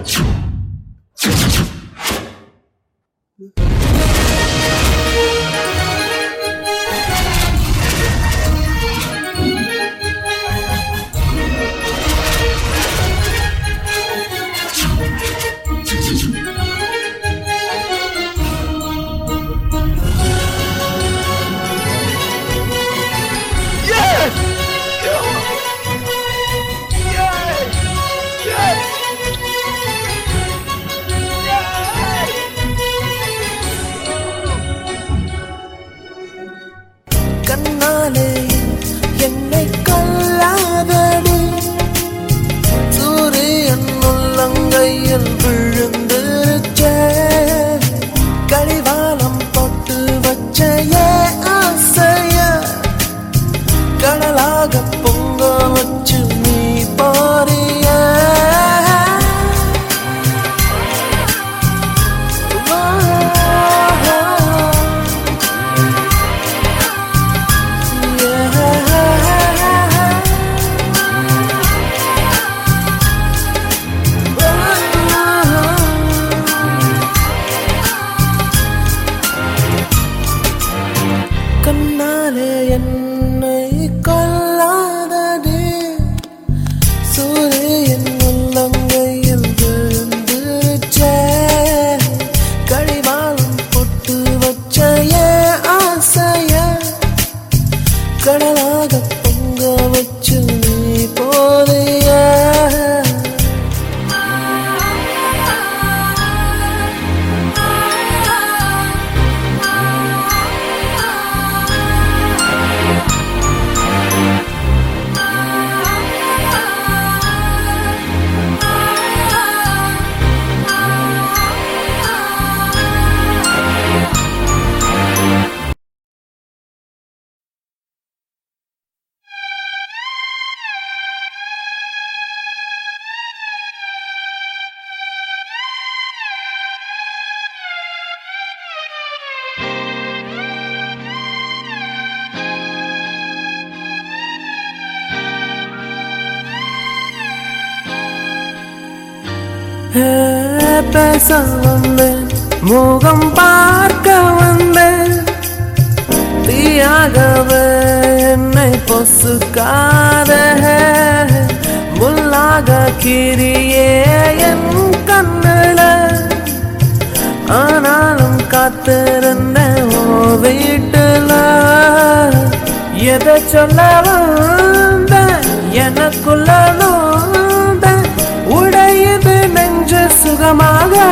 கண்ணாலே என்னை கொல்லாதடி சூரியன் உள்ளங்கையில் விழுந்துருச்சே கடிவாளம் போட்டு வச்ச ஏன் ஆசைய கடலாக பொங்க வச்சு நீ பாரிய கண்ணாலே என்னை கொல்லாததே சூரியன் உள்ளங்கையில் விழுந்துச்சே கடிவாளம் பொட்டு வச்ச ஏன் ஆசைய கடலாக பொங்க வச்சு நீ போதைய பேச வந்தேன் முகம் பார்க்க வந்தேன் தீயாகவே என்னை பொசுக்காத முள்ளாக கிரியே என் கண்ணுல ஆனாலும் காத்திருந்த ஓ வீட்டுல எதை சொல்ல வந்த எனக்குள்ள நோந்த உடையுது நெஞ்சு சுகமாக